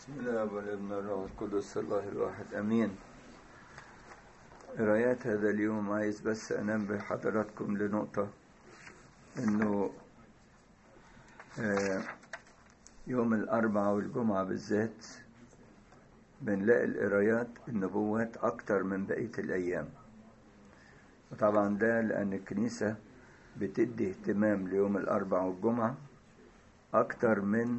بسم الله والابن الروح القدس الله الواحد امين قرايات هذا اليوم عايز بس انبه حضراتكم لنقطة انه آه، يوم الاربعاء والجمعة بالذات بنلاقي القرايات النبوات اكتر من بقية الايام وطبعا ده لان الكنيسة بتدي اهتمام ليوم الاربعاء والجمعة اكتر من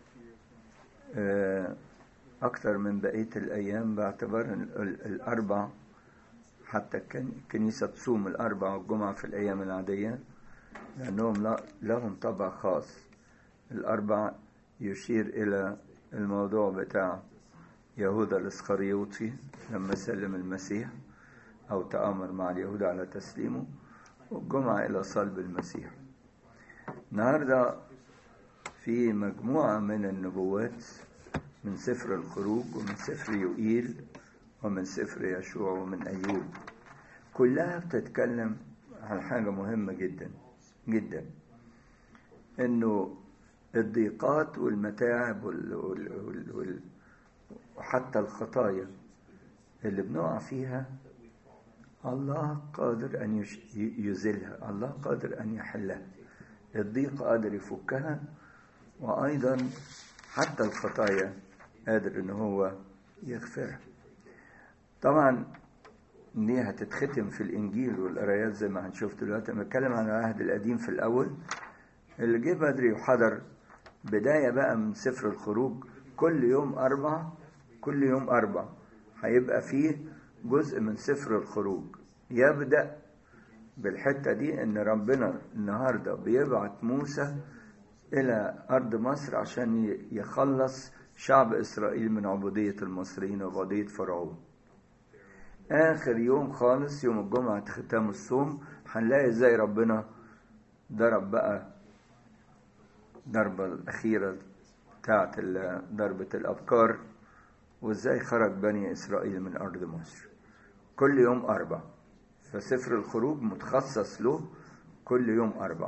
أكثر من بقية الأيام باعتبار الأربع حتى الكنيسة تصوم الأربع والجمعة في الأيام العادية لأنهم لهم طبع خاص الأربع يشير إلى الموضوع بتاع يهوذا الإسخريوطي لما سلم المسيح أو تآمر مع اليهود على تسليمه والجمعة إلى صلب المسيح النهارده في مجموعة من النبوات من سفر الخروج ومن سفر يوئيل ومن سفر يشوع ومن أيوب كلها بتتكلم عن حاجة مهمة جدا جدا إنه الضيقات والمتاعب وال وال وال وال وحتى الخطايا اللي بنقع فيها الله قادر أن يزيلها الله قادر أن يحلها الضيق قادر يفكها وأيضا حتى الخطايا قادر إن هو يغفرها طبعا دي هتتختم في الإنجيل والقرايات زي ما هنشوف دلوقتي أنا بتكلم عن العهد القديم في الأول اللي جه بدري وحضر بداية بقى من سفر الخروج كل يوم أربع كل يوم أربع هيبقى فيه جزء من سفر الخروج يبدأ بالحتة دي إن ربنا النهاردة بيبعت موسى إلى أرض مصر عشان يخلص شعب إسرائيل من عبودية المصريين وعبودية فرعون آخر يوم خالص يوم الجمعة ختام الصوم هنلاقي إزاي ربنا ضرب بقى ضربة الأخيرة بتاعت ضربة الأبكار وإزاي خرج بني إسرائيل من أرض مصر كل يوم أربع فسفر الخروج متخصص له كل يوم أربع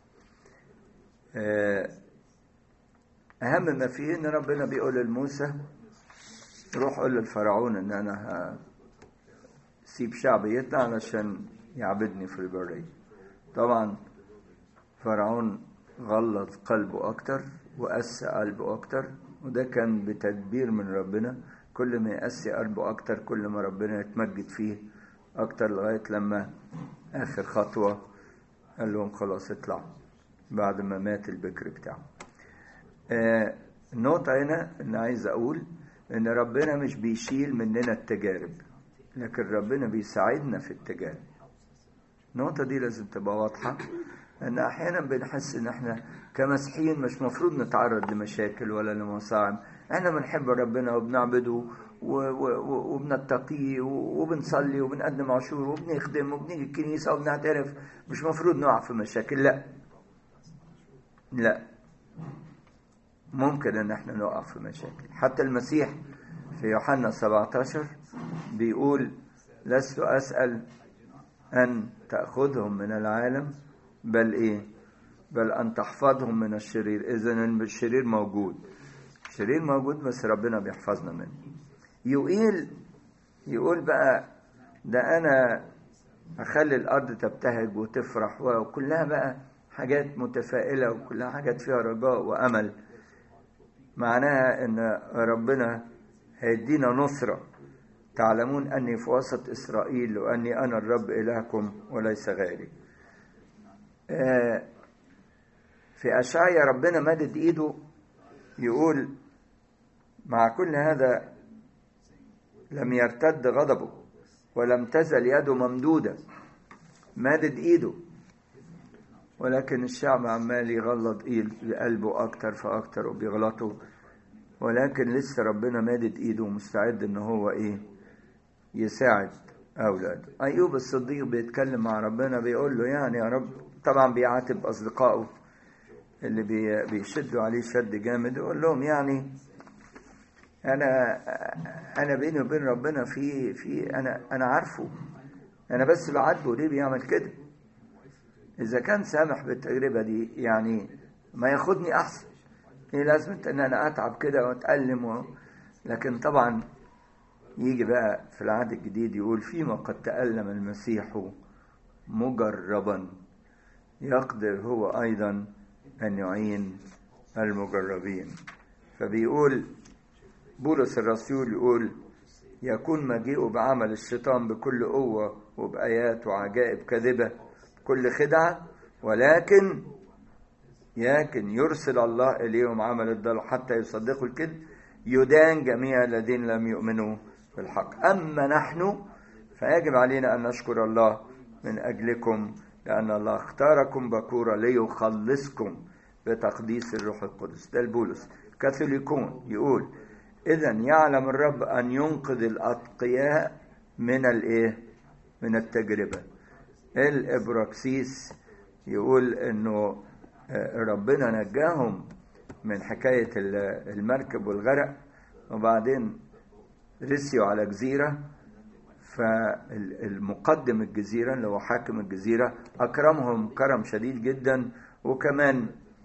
أهم ما فيه إن ربنا بيقول لموسى روح قول للفرعون إن أنا هسيب شعبي يطلع علشان يعبدني في البرية طبعا فرعون غلط قلبه أكتر وقسى قلبه أكتر وده كان بتدبير من ربنا كل ما يقسي قلبه أكتر كل ما ربنا يتمجد فيه أكتر لغاية لما آخر خطوة قال لهم خلاص اطلعوا بعد ما مات البكر بتاعه آه النقطة هنا إن عايز أقول إن ربنا مش بيشيل مننا التجارب لكن ربنا بيساعدنا في التجارب النقطة دي لازم تبقى واضحة لأن أحيانا بنحس إن إحنا كمسيحيين مش مفروض نتعرض لمشاكل ولا لمصاعب إحنا بنحب ربنا وبنعبده وبنتقيه وبنصلي وبنقدم عشور وبنخدم وبنيجي الكنيسة وبنعترف مش مفروض نقع في مشاكل لا لا ممكن ان احنا نقع في مشاكل حتى المسيح في يوحنا 17 بيقول لست اسال ان تاخذهم من العالم بل ايه بل ان تحفظهم من الشرير اذا الشرير موجود الشرير موجود بس ربنا بيحفظنا منه يقيل يقول بقى ده انا اخلي الارض تبتهج وتفرح وكلها بقى حاجات متفائلة وكلها حاجات فيها رجاء وأمل معناها إن ربنا هيدينا نصرة تعلمون أني في وسط إسرائيل وأني أنا الرب إلهكم وليس غيري في أشعيا ربنا مدد إيده يقول مع كل هذا لم يرتد غضبه ولم تزل يده ممدودة مادد إيده ولكن الشعب عمال يغلط قلبه أكتر فأكتر وبيغلطوا ولكن لسه ربنا مادد إيده ومستعد إن هو إيه يساعد أولاده أيوب الصديق بيتكلم مع ربنا بيقول له يعني يا رب طبعا بيعاتب أصدقائه اللي بي بيشدوا عليه شد جامد يقول لهم يعني أنا أنا بيني وبين ربنا في في أنا أنا عارفه أنا بس بعاتبه ليه بيعمل كده إذا كان سامح بالتجربة دي يعني ما ياخدني أحسن ايه لازمة ان انا اتعب كده واتألم و... لكن طبعا يجي بقى في العهد الجديد يقول فيما قد تألم المسيح مجربا يقدر هو ايضا ان يعين المجربين فبيقول بولس الرسول يقول يكون مجيئه بعمل الشيطان بكل قوة وبآيات وعجائب كاذبة كل خدعة ولكن لكن يرسل الله إليهم عمل الضلال حتى يصدقوا الكذب يدان جميع الذين لم يؤمنوا بالحق أما نحن فيجب علينا أن نشكر الله من أجلكم لأن الله اختاركم بكورة ليخلصكم بتقديس الروح القدس ده البولس كاثوليكون يقول إذا يعلم الرب أن ينقذ الأتقياء من الإيه؟ من التجربة الإبراكسيس يقول إنه ربنا نجاهم من حكاية المركب والغرق وبعدين رسيوا على جزيرة فالمقدم الجزيرة اللي هو حاكم الجزيرة أكرمهم كرم شديد جدا وكمان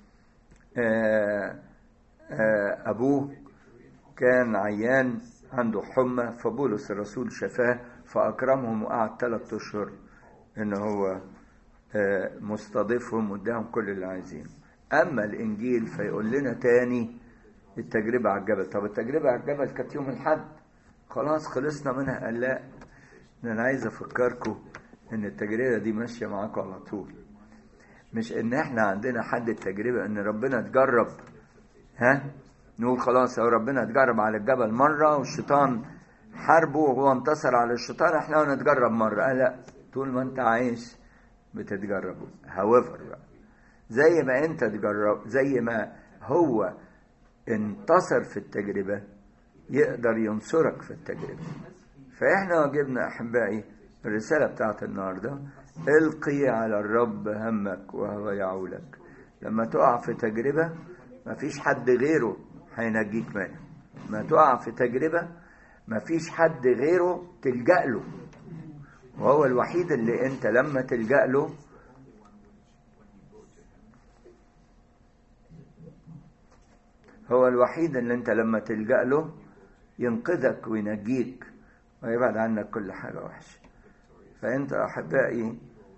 أبوه كان عيان عنده حمى فبولس الرسول شفاه فأكرمهم وقعد ثلاثة أشهر إن هو مستضيفهم واداهم كل اللي عايزينه أما الإنجيل فيقول لنا تاني التجربة على الجبل طب التجربة على الجبل كانت يوم الحد خلاص خلصنا منها قال لا أنا عايز أفكركم إن التجربة دي ماشية معاكم على طول مش إن إحنا عندنا حد التجربة إن ربنا تجرب ها نقول خلاص هو ربنا اتجرب على الجبل مرة والشيطان حاربه وهو انتصر على الشيطان احنا نتجرب مرة قال لا طول ما انت عايش بتتجرب however بقى زي ما انت تجرب زي ما هو انتصر في التجربة يقدر ينصرك في التجربة فاحنا واجبنا احبائي الرسالة بتاعت النهاردة القي على الرب همك وهو يعولك لما تقع في تجربة مفيش حد غيره هينجيك منها ما تقع في تجربة مفيش حد غيره تلجأ له وهو الوحيد اللي انت لما تلجأ له هو الوحيد اللي انت لما تلجأ له ينقذك وينجيك ويبعد عنك كل حاجة وحشة فانت احبائي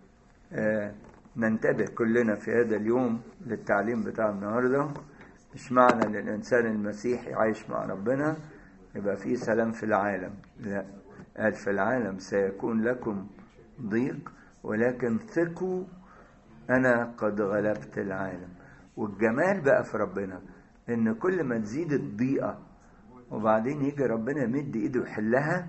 آه ننتبه كلنا في هذا اليوم للتعليم بتاع النهارده مش معنى ان الانسان المسيحي عايش مع ربنا يبقى فيه سلام في العالم لا قال في العالم سيكون لكم ضيق ولكن ثقوا انا قد غلبت العالم والجمال بقى في ربنا ان كل ما تزيد الضيقه وبعدين يجي ربنا يمد ايده يحلها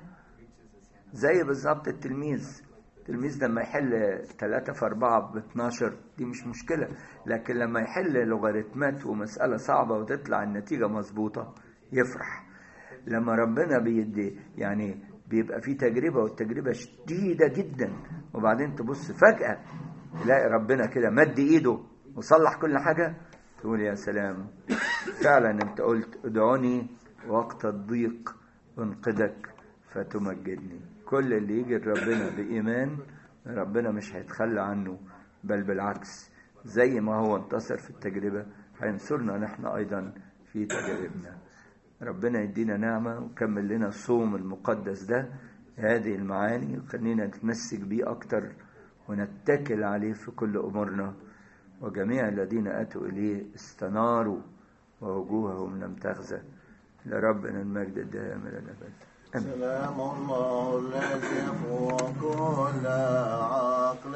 زي بالظبط التلميذ التلميذ لما يحل 3 في 4 ب 12 دي مش مشكلة لكن لما يحل لوغاريتمات ومسألة صعبة وتطلع النتيجة مظبوطة يفرح لما ربنا بيدي يعني بيبقى في تجربة والتجربة شديدة جدا وبعدين تبص فجأة تلاقي ربنا كده مد ايده وصلح كل حاجة تقول يا سلام فعلا انت قلت ادعوني وقت الضيق انقذك فتمجدني كل اللي يجي لربنا بإيمان ربنا مش هيتخلى عنه بل بالعكس زي ما هو انتصر في التجربة هينصرنا نحن أيضا في تجاربنا ربنا يدينا نعمة وكمل لنا الصوم المقدس ده هذه المعاني وخلينا نتمسك بيه أكتر ونتكل عليه في كل أمورنا وجميع الذين أتوا إليه استناروا ووجوههم لم تخزى لربنا المجد الدائم إلى الأبد سلام الله الذي فوق كل عقل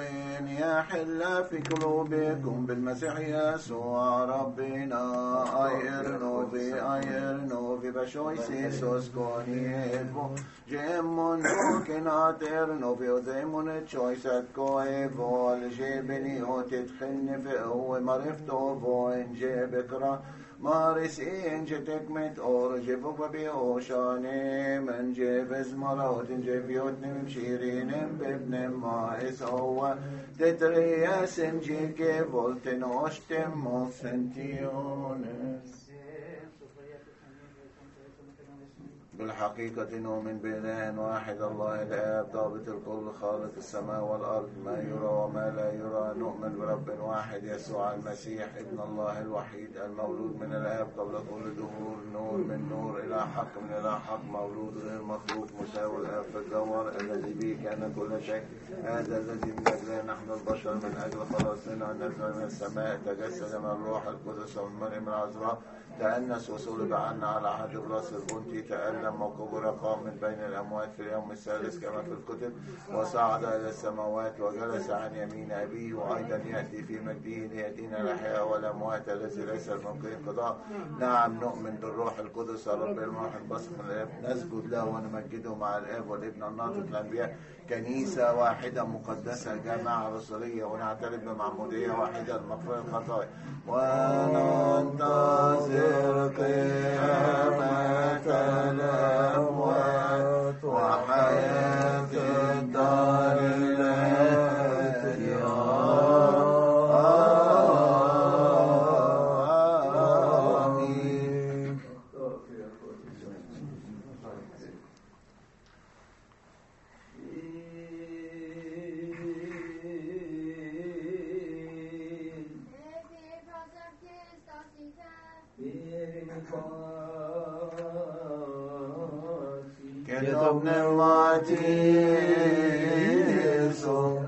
يحل في قلوبكم بالمسيح يسوع ربنا ايرنو في ايرنو في بشويس يسوس كونيفو جيمون دوكن اترنو في وزيمون تشويسات كويفو الجيبني وتتخن في هو مرفتو فو انجي بكرا مارس إنجي تكمت أور جيبو ببيوشاني من جيب زمرات جيب يوتنم شيرين بابن مايس هو تترياس جيكي فولتن أشتم سنتيونس بالحقيقة نؤمن بإله واحد الله الآب ضابط الكل خالق السماء والأرض ما يرى وما لا يرى نؤمن برب واحد يسوع المسيح ابن الله الوحيد المولود من الآب قبل كل دهور نور من نور إلى حق من إلى حق مولود غير مخلوق مساوي الآب في الجوهر الذي به كان كل شيء هذا الذي من أجله نحن البشر من أجل خلاصنا نزل من السماء تجسد من الروح القدس ومن مريم العذراء تأنس وصلب عنا على عهد براس البنطي تألم وكبر قام من بين الأموات في اليوم الثالث كما في الكتب وصعد إلى السماوات وجلس عن يمين أبيه وأيضا يأتي في مجده ليدين الأحياء والأموات الذي ليس الممكن انقضاء نعم نؤمن بالروح القدس رب المروح البصر من الآب نسجد له ونمجده مع الآب والابن الناطق الأنبياء كنيسة واحدة مقدسة جامعة رسولية ونعترف بمعمودية واحدة لمغفرة الخطايا وننتظر قيامة الأموات وحياة الدار الآتية آمين Get up, Nelmati, so